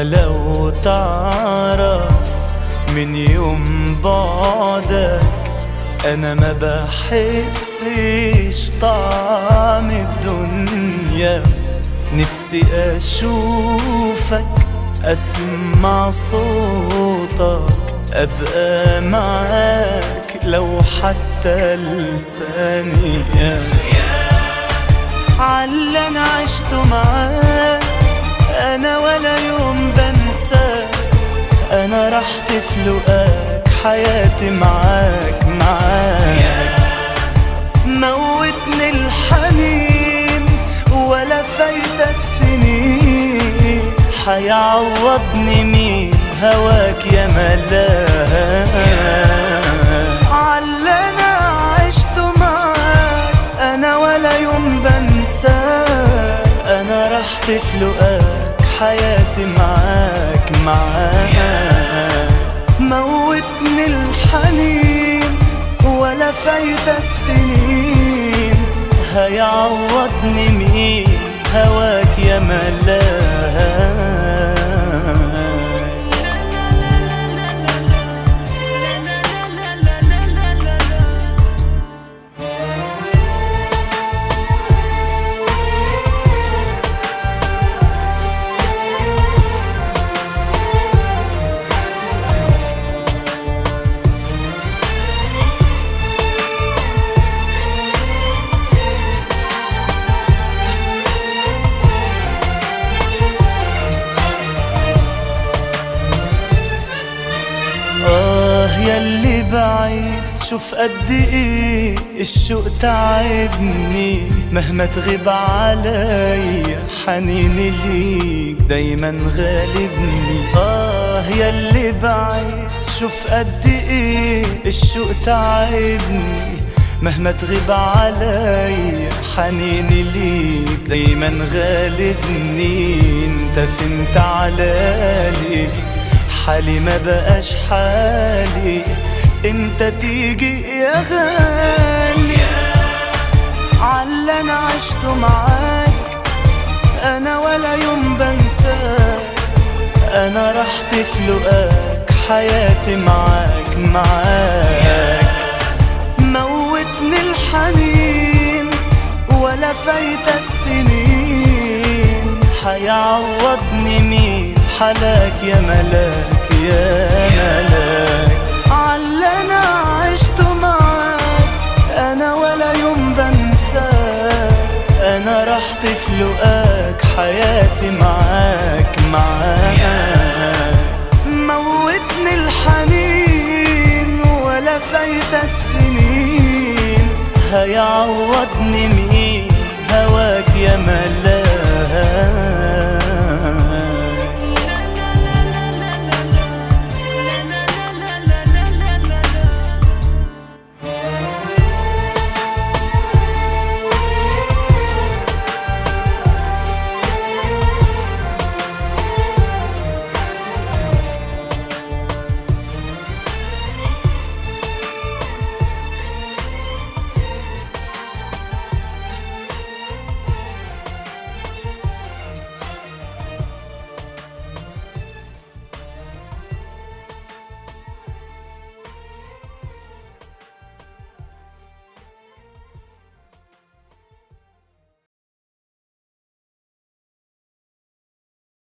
ولو تعرف من يوم بعدك انا ما بحسش طعم الدنيا نفسي اشوفك اسمع صوتك ابقى معاك لو حتى لثانية عاللي انا عشته معاك انا ولا يوم بنساك انا رحت في لقاك حياتي معاك معاك موتني الحنين ولا فايدة السنين حيعوضني مين هواك يا ملاك عاللي انا عشته معاك انا ولا يوم بنساك انا رحت في لقاك حياتي معاك معاك موتني الحنين ولا فايدة السنين هيعوضني مين هواك يا ملاك آه ياللي بعيد شوف قد ايه الشوق تعبني مهما تغيب عليا حنيني ليك دايما غالبني اه ياللي بعيد شوف قد ايه الشوق تعبني مهما تغيب عليا حنيني ليك دايما غالبني انت فين تعالالي حالي ما بقاش حالي انت تيجي يا غالي عاللي انا عشته معاك انا ولا يوم بنساك انا رحت في لقاك حياتي معاك معاك موتني الحنين ولا فايتة السنين حيعوضني مين حلاك يا ملاك يا ملاك عاللي انا عشته معاك انا ولا يوم بنساك انا رحت في لقاك حياتي معاك معاك موتني الحنين ولا فايتة السنين هيعوضني مين هواك يا ملاك